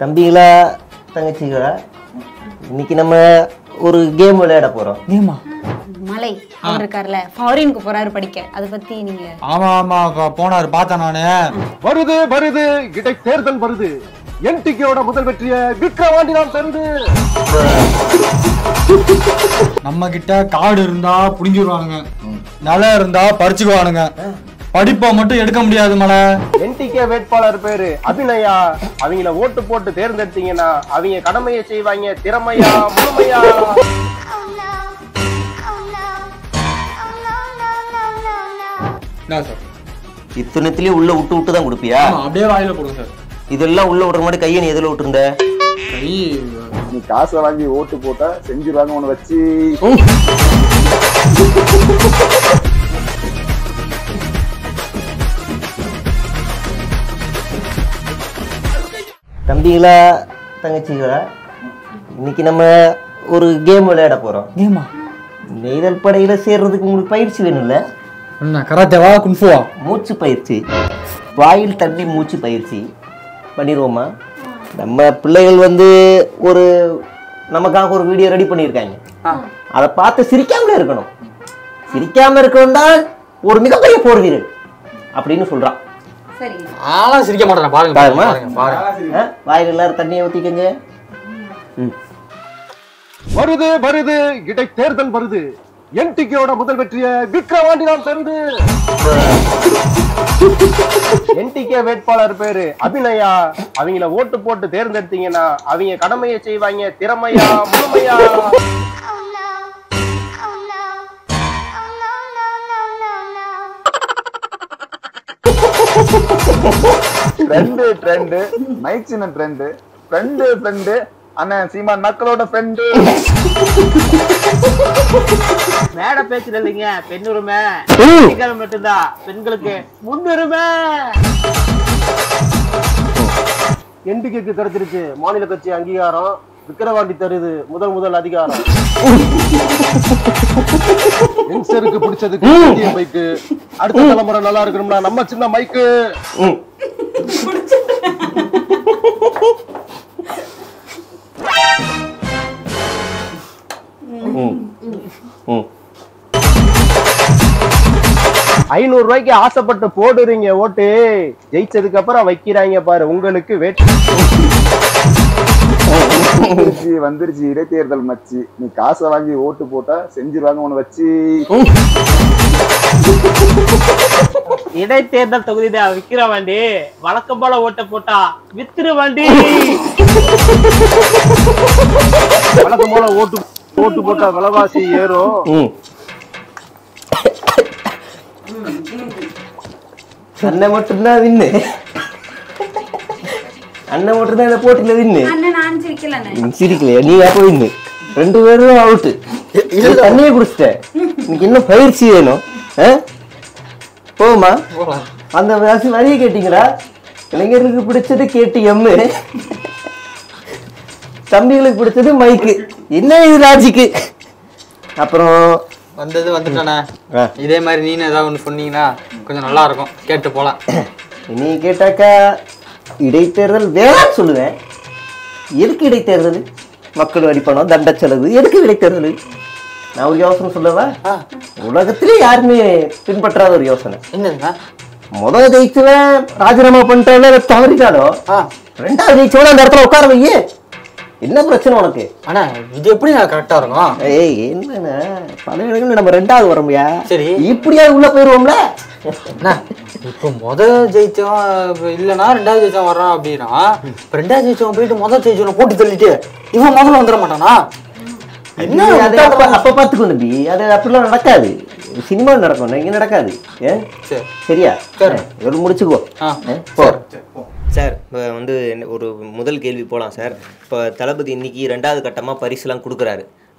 தம்பிகளா தங்கச்சிகளா இன்னைக்கு நம்ம ஒரு கேம் விளையாட போறோம் ஏமா மலை அவர் இருக்கார்ல ஃபாரினுக்கு போறாரு படிக்க அதை பத்தி நீங்க ஆமா ஆமா அக்கா, போனாரு பார்த்தேன் நானு வருது வருது இடை தேர்தல் வருது என்டிகேயோட முதல் வெற்றிய விக்ரவாண்டி நாம் தருது நம்ம கிட்ட காடு இருந்தா புடிங்கிடுவானுங்க நிலம் இருந்தா பறிச்சுக்குவானுங்க படிப்பை மட்டும் எடுக்க முடியாது மலை என்டிகே வேட்பாளர் பேரு அபிநயா அவங்கள ஓட்டு போட்டு தேர்ந்தெடுத்தீங்கன்னா அவங்க கடமையை செய்வாங்க திறமையா முழுமையா என்ன சார் இத்தனத்திலயும் உள்ள விட்டு விட்டு தான் கொடுப்பியா ஆமா, அப்படியே வாயில போடுங்க சார் இதெல்லாம் உள்ள விடுற மாதிரி கையை நீ எதுல விட்டுருந்த கை நீ காசை வாங்கி ஓட்டு போட்டா செஞ்சிருவாங்க உன்னை வச்சு தம்பிகளா தங்கச்சிகளா இன்னைக்கு நம்ம ஒரு கேம் விளையாட போறோம் ஏமா நெய்தல் படையில சேர்றதுக்கு உங்களுக்கு பயிற்சி வேணும்ல என்ன கராத்தேவா குன்ஃபுவா மூச்சு பயிற்சி வாயில் தண்ணி மூச்சு பயிற்சி பண்ணிடுவோமா நம்ம பிள்ளைகள் வந்து ஒரு நமக்காக ஒரு வீடியோ ரெடி பண்ணியிருக்காங்க அதை பார்த்து சிரிக்காமலே இருக்கணும் சிரிக்காம இருக்கணும் தான் ஒரு மிகப்பெரிய போர் வீரர் அப்படின்னு சொல்றான் சரிங்க ஆலாம் சிரிக்க மாட்டேன் பாருங்க பாருமா? பாருங்க பாருங்க ஆ? வாயில் எல்லாரும் தண்ணியை ஊற்றிக்கங்க ம் வருது வருது இடை தேர்தல் வருது என்டிகேயோட முதல் வெற்றிய விக்ரவாண்டி நாம் தருது என்டிகே வேட்பாளர் பேரு அபிநயா அவங்கள ஓட்டு போட்டு தேர்ந்தெடுத்தீங்கன்னா அவங்க கடமையை செய்வாங்க திறமையா முழுமையா ட்ரெண்டு ட்ரெண்டு மைக் சின்ன ட்ரெண்டு ஃப்ரெண்டு ஃப்ரெண்டு அண்ணன் சீமான் மக்களோட ஃப்ரெண்டு மேட பேச்சுல இல்லைங்க பெண் உரிமை பெண்கள் மட்டும்தான் பெண்களுக்கு முன்னுரிமை என்டிகேக்கு கிடைச்சிருச்சு மாநில கட்சி அங்கீகாரம் விக்கிரவாண்டி தருது முதல் முதல் அதிகாரம் யங்ஸ்டருக்கு பிடிச்சதுக்கு புதிய மைக்கு அடுத்த தலைமுறை நல்லா இருக்கணும்னா நம்ம சின்ன மைக்கு ம் ம் ம் ஐநூறு ரூபாய்க்கு ஆசைப்பட்டு போடுறீங்க ஓட்டு ஜெயிச்சதுக்கு அப்புறம் வைக்கிறாங்க பாரு உங்களுக்கு வேட்டு வந்துருச்சு வந்துருச்சு இடைத்தேர்தல் மச்சி நீ காசை வாங்கி ஓட்டு போட்டா செஞ்சிருவாங்க உன்னை வச்சு இடைத்தேர்தல் தொகுதி தான் விக்கிற வண்டி வழக்கம் போல ஓட்ட போட்டா வித்துரு வண்டி வழக்கம் போல ஓட்டு ஓட்டு போட்டா விலைவாசி ஏறும் ம் அண்ணன் மட்டும்தான் வின்னு அண்ணன் மட்டும்தான் இந்த போட்டியில வின்னு அண்ணன் நான் சிரிக்கல அண்ணன் சிரிக்கலையா நீ அப்போ வின்னு ரெண்டு பேரும் அவுட்டு தண்ணியே குடிச்சிட்டேன் இன்னைக்கு இன்னும் பயிற்சி வேணும் ஆ? போமா அந்த வசி வரியை கேட்டீங்களா இளைஞர்களுக்கு பிடிச்சது கேடிஎம் தம்பிகளுக்கு பிடிச்சது மைக்கு என்ன இது லாஜிக்கு அப்புறம் வந்தது வந்துட்டானே ஆ. இதே மாதிரி நீனு ஏதாவது ஒன்று சொன்னீங்கன்னா கொஞ்சம் நல்லா இருக்கும் கேட்டு போலாம் நீ கேட்டாக்கா இடைத்தேர்தல் வேணாம்னு சொல்லுவேன் எதுக்கு இடைத்தேர்தல் மக்கள் வரி பணம் தண்ட செலவு எதுக்கு இடைத்தேர்தல் நான் ஒரு யோசனை சொல்லவா உலகத்திலே யாருமே பின்பற்றாத ஒரு யோசனை என்னதுண்ணா முதல் ஜெயிச்சவன் ராஜினாமா பண்ணிட்டாலும் தவறிட்டாலும் ஆ ரெண்டாவது ஜெயிச்சவன அந்த இடத்துல உட்கார வையே என்ன பிரச்சனை உனக்கு அண்ணா இது எப்படி நான் கரெக்டா இருக்கும் ஏய் என்னண்ணா பல இடங்கள்ல நம்ம ரெண்டாவது வரோம்யா சரி. இப்படியாவது உள்ள போயிருவோம்ல அண்ணா இப்போ முத ஜெயிச்சவன் இப்ப இல்லைன்னா ரெண்டாவது ஜெயிச்சவன் வர்றான் அப்படின்னா இப்போ ரெண்டாவது ஜெயிச்சவன் போயிட்டு முதல் ஜெயிச்சவனை போட்டு தள்ளிட்டு இவன் முதல்ல வந்துட மாட்டானா என்ன அது அப்ப அப்ப பாத்துக்கோ தம்பி அது அப்படிலாம் நடக்காது சினிமா நடக்கும் இங்க நடக்காது ஏ? சரி சரியா சரி. இவ்வளவு முடிச்சுக்கோ ஆ. ஏ, போ சார் இப்போ வந்து என்ன- ஒரு முதல் கேள்வி போகலாம் சார் இப்போ தளபதி இன்னைக்கு ரெண்டாவது கட்டமாக பரிசுலாம் கொடுக்குறாரு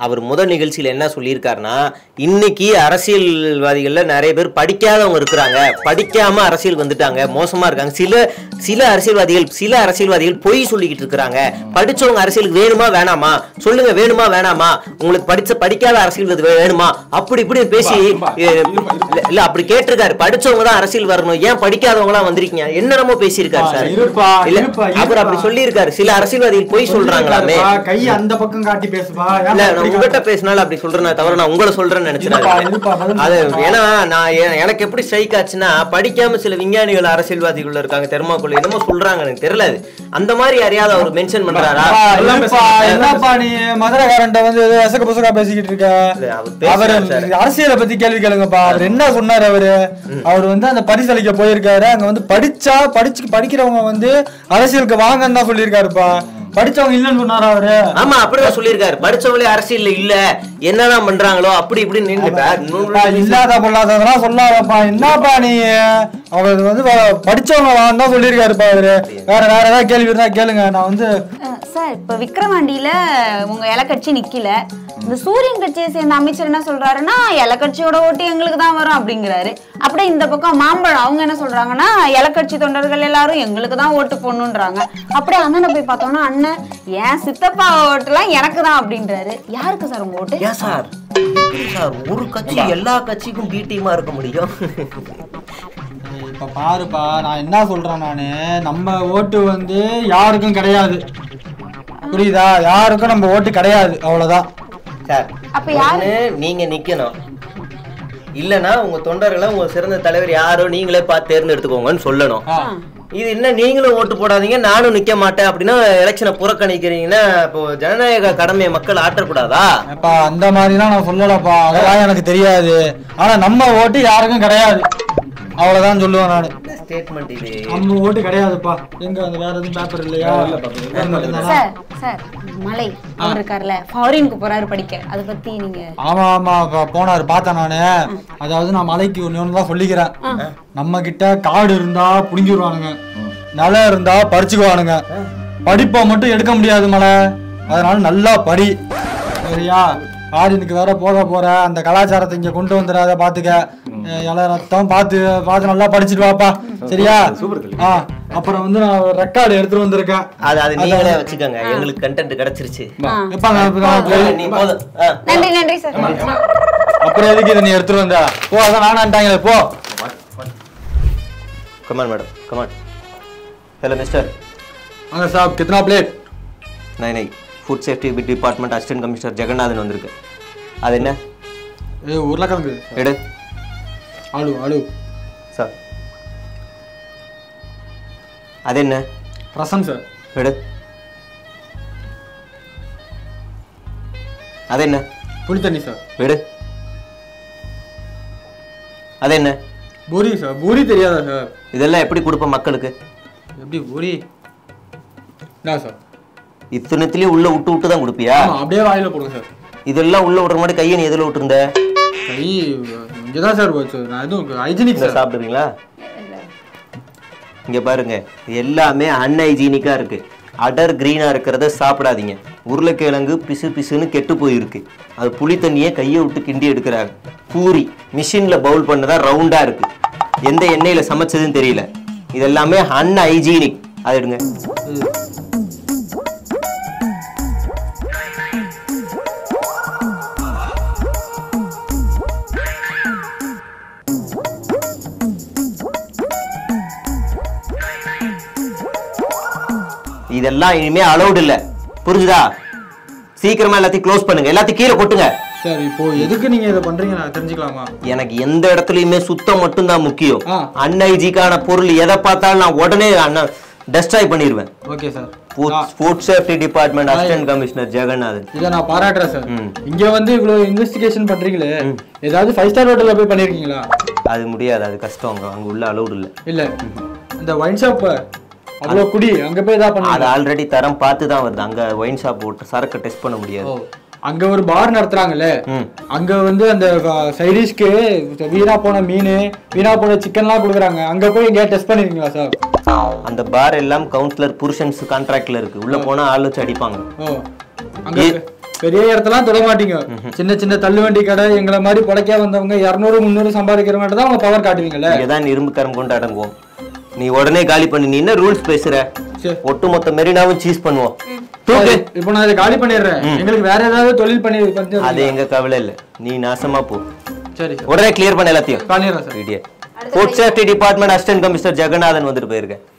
அவர் முதல் நிகழ்ச்சியில் என்ன சொல்லியிருக்காருன்னா இன்னைக்கு அரசியல்வாதிகள்ல நிறைய பேர் படிக்காதவங்க இருக்கிறாங்க படிக்காம அரசியல் வந்துட்டாங்க மோசமா இருக்காங்க சில சில அரசியல்வாதிகள் சில அரசியல்வாதிகள் பொய் சொல்லிக்கிட்டு இருக்கிறாங்க படிச்சவங்க அரசியலுக்கு வேணுமா வேணாமா சொல்லுங்க வேணுமா வேணாமா உங்களுக்கு படிச்ச படிக்காத அரசியல்வாதி வே- வேணுமா அப்படி இப்படி பேசி எ, இல்ல- இல்ல அப்படி கேட்டிருக்காரு படிச்சவங்க தான் அரசியல் வரணும் ஏன் படிக்காதவங்க எல்லாம் வந்திருக்கீங்க என்னென்னமோ பேசியிருக்காரு சார் இருப்பா, இல்ல இருப்பா, அவர் இருப்பா. அப்படி சொல்லியிருக்காரு சில அரசியல்வாதிகள் பொய் சொல்றாங்களாமே சொல்லிருக்காருப்பா, கை அந்த பக்கம் காட்டி பேசுப்பா ஏன் இல்ல அப்படி நான் உங்ககிட்ட பேசினாலும் அப்படி சொல்றேன் தவிர நான் உங்களை சொல்றேன்னு இருப்பா, இருப்பா, நினைச்சிருக்கேன் பதில் அது சொல்லுப்பா. ஏன்னா நான் எ- எனக்கு எப்படி ஸ்ட்ரைக் ஆச்சுன்னா படிக்காம சில விஞ்ஞானிகள் அரசியல்வாதிகள் இருக்காங்க தெர்மாக்குள்ள என்னமோ சொல்றாங்க எனக்கு தெரியல அது. அந்த மாதிரி யாரையாவது அவர் மென்ஷன் பண்றாரா அப்பா, இல்லப்பா, என்னப்பா நீ மதுரைக்காரன்ட்ட வந்து ஏதோ எசக்க புசக்கா பேசிக்கிட்டு இருக்க இல்ல, அவர் பேசுறாரு அவரு சார். அரசியலை பத்தி கேள்வி கேளுங்கப்பா அவர் என்ன சொன்னாரு அவரு அவர் வந்து அந்த பரிசளிக்க போயிருக்காரு அங்க வந்து படிச்சா படிச்சு படிக்கிறவங்க வந்து அரசியலுக்கு வாங்கன்னு தான் சொல்லியிருக்காருப்பா படிச்சவங்க இல்லைன்னு சொன்னாரா அவரு ஆமா அப்படிதான் சொல்லியிருக்காரு படிச்சவங்களே அரசியல்ல இல்ல என்னதான் பண்றாங்களோ அப்படி இப்படி அப்பா, இல்லாத பொல்லாததெல்லாம் சொல்லாதப்பா என்னப்பா நீ அவர் வந்து வ- படிச்சவங்க வான்னு தான் சொல்லியிருக்காருப்பா அவரு வேற வேற ஏதாவது கேள்வி இருந்தா கேளுங்க நான் வந்து அஹ் சார் இப்ப விக்ரவாண்டியில உங்க இலை கட்சி நிக்கல இந்த சூரியன் கட்சியை சேர்ந்த அமைச்சர் என்ன சொல்றாருன்னா இலை கட்சியோட ஓட்டு எங்களுக்கு தான் வரும் அப்படிங்கிறாரு அப்படியே இந்த பக்கம் மாம்பழம் அவங்க என்ன சொல்றாங்கன்னா இலை கட்சி தொண்டர்கள் எல்லாரும் எங்களுக்கு தான் ஓட்டு போடணுன்றாங்க அப்படியே அண்ணனை போய் பார்த்தோம்னா அண்ணன் ஏன் சித்தப்பா ஓட்டுலாம் எனக்கு தான் அப்படின்றாரு யாருக்கு சார் உங்க ஓட்டு ஏன் சார் சார் ஒரு கட்சி எல்லா கட்சிக்கும் பி டீமா இருக்க முடியும் இப்ப பாருப்பா நான் என்ன சொல்றேன் நானு நம்ம ஓட்டு வந்து யாருக்கும் கிடையாது புரியுதா யாருக்கும் நம்ம ஓட்டு கிடையாது அவ்வளவுதான் சார் அப்ப யாரு? ஒண்ணு நீங்க நிக்கணும் இல்லனா உங்க தொண்டர்களை உங்க சிறந்த தலைவர் யாரோ நீங்களே பார்த்து தேர்ந்தெடுத்துக்கோங்கன்னு சொல்லணும் ஆ. இது என்ன நீங்களும் ஓட்டு போடாதீங்க நானும் நிக்க மாட்டேன் அப்படின்னா எலெக்ஷனை புறக்கணிக்கிறீங்கன்னா இப்போ ஜனநாயக கடமையை மக்கள் ஆற்றக்கூடாதா அப்பா அந்த மாதிரிலாம் நான் சொல்லலப்பா அதெல்லாம் எனக்கு தெரியாது ஆனா நம்ம ஓட்டு யாருக்கும் கிடையாது அவ்வளவுதான் சொல்லுவேன் நானு ஸ்டேட்மெண்ட் இது நம்ம ஓட்டு கிடையாதுப்பா எங்க அந்த வேற எதுவும் பேப்பர் இல்லையா சார் சார் மலை அவர் இருக்கார்ல ஃபாரினுக்கு போறாரு படிக்க அதை பத்தி நீங்க ஆமா ஆமா இப்ப போனாரு பார்த்தேன் நானு அதாவது நான் மலைக்கு ஒண்ணு ஒன்று தான் சொல்லிக்கிறேன் நம்ம கிட்ட காடு இருந்தா புடிங்கிடுவானுங்க நிலம் இருந்தா பறிச்சுக்குவானுங்க படிப்பை மட்டும் எடுக்க முடியாது மலை அதனால நல்லா படி சரியா ஆடினுக்கு வேற போக போற அந்த கலாச்சாரத்தை இங்க கொண்டு வந்துடாத பாத்துக்க அஹ் இலை ரத்தம் பார்த்து பார்த்து நல்லா படிச்சுட்டு வாப்பா சரியா ஆ அப்புறம் வந்து நான் ரெக்கார்டு எடுத்துட்டு வந்திருக்கேன் அது அது நீங்களே வச்சுக்கோங்க எங்களுக்கு கண்டென்ட் கிடைச்சிருச்சு ஆ. எப்பா நான் நான் நீ போதும் ஆ. நன்றி நன்றி சார் அப்புறம் எதுக்கு இதை நீ எடுத்துட்டு வந்த போ அதான் வேணான்ட்டாங்களே போ come on madam come on hello mister அங்க சாப் கித்தனா பிளேட் நை நை food safety department assistant commissioner Jagannathan வந்திருக்கு அது என்ன ஏ உருளைக்கிழங்கு எடு ஆளு ஆளு சார் அது என்ன ரசம் சார் எடு அது என்ன புளி தண்ணி சார் எடு அது என்ன பூரி சார் பூரி தெரியாதா சார் இதெல்லாம் எப்படி கொடுப்போம் மக்களுக்கு எப்படி பூரி என்ன சார் இத்தனத்திலேயே உள்ள விட்டு விட்டு தான் கொடுப்பியா ஆமா அப்படியே வாயில போடுங்க சார் இதெல்லாம் உள்ள விடுற மாதிரி கையை நீ எதில் விட்டுருந்த கை இங்கதான் சார் போச்சு நான் எதுவும் ஹைஜீனிக் இதை சார் சாப்பிடுறீங்களா இங்க பாருங்க இது எல்லாமே அன்ஹைஜீனிக்கா இருக்கு அடர் கிரீனா இருக்கிறத சாப்பிடாதீங்க உருளைக்கிழங்கு பிசு பிசுன்னு கெட்டு போயிருக்கு அது புளி தண்ணியை கையை விட்டு கிண்டி எடுக்கிறாங்க பூரி மிஷின்ல பவுல் பண்ணதா ரவுண்டா இருக்கு எந்த எண்ணெயில சமைச்சதுன்னு தெரியல இது எல்லாமே அன்ஹைஜீனிக் அது எடுங்க இதெல்லாம் இனிமே அலௌட் இல்ல புரிஞ்சுதா சீக்கிரமா எல்லாத்தையும் க்ளோஸ் பண்ணுங்க எல்லாத்தையும் கீழே கொட்டுங்க சார் இப்போ எதுக்கு நீங்க இதை பண்றீங்க நான் தெரிஞ்சுக்கலாமா எனக்கு எந்த இடத்துலயுமே சுத்தம் மட்டும்தான் முக்கியம் ஆ. அன்ஹைஜிக்கான பொருள் எதை பார்த்தாலும் நான் உடனே டெஸ்ட்ராய் பண்ணிடுவேன் okay sir food safety department assistant commissioner Jagannathan இதை நான் பாராட்டுறேன் சார் ம். இங்க வந்து இவ்வளவு இன்வெஸ்டிகேஷன் பண்றீங்களே ஏதாவது ஃபைவ் ஸ்டார் ஹோட்டல்ல போய் பண்ணிருக்கீங்களா அது முடியாது அது கஷ்டம் அங்க அங்க உள்ள அலௌட் இல்ல இல்ல இந்த ஒயின் ஷாப் அவ்வளவு குடி அங்க போய் ஏதாவது அது பண்ணீங்களா ஆல்ரெடி தரம் பார்த்து தான் வருது அங்க ஒயின் ஷாப் போட்டு சரக்கு டெஸ்ட் பண்ண முடியாது ஓ அங்க ஒரு பார் நடத்துறாங்கல்ல ம். அங்க வந்து அந்த சைடிஷ்க்கு வீணா போன மீன் வீணா போன சிக்கன்லாம் கொடுக்குறாங்க அங்க போய் எங்கேயா டெஸ்ட் பண்ணிருக்கீங்களா சார் அந்த பார் எல்லாம் கவுன்சிலர் புருஷன்ஸ் கான்ட்ராக்ட்ல இருக்கு உள்ள போனா ஆள் வச்சு அடிப்பாங்க ஓ அங்க இ- பெரிய இடத்தெல்லாம் தொட மாட்டீங்க சின்ன சின்ன தள்ளுவண்டி கடை எங்களை மாதிரி பொழைக்க வந்தவங்க இரநூறு முந்நூறு சம்பாதிக்கிறவங்க தான் உங்க பவர் காட்டுவீங்கல்ல இங்கதான் இரும்பு கரம் கொண்டு அடங்குவோம் நீ உடனே காலி பண்ணு நீ என்ன ரூல்ஸ் பேசுற சரி. ஒட்டுமொத்த மெரினாவும் சீஸ் பண்ணுவோம் தூக்கு இப்போ நான் இதை காலி பண்ணிடுறேன் எங்களுக்கு வேற ஏதாவது தொழில் பண்ணி பண்ணி அது எங்க கவலை இல்ல நீ நாசமா போ சரி சார் உடனே கிளியர் பண்ண எல்லாத்தையும் பண்ணிடுறேன் sir idiot food safety department assistant commissioner Jagannathan வந்துட்டு போயிருக்கேன்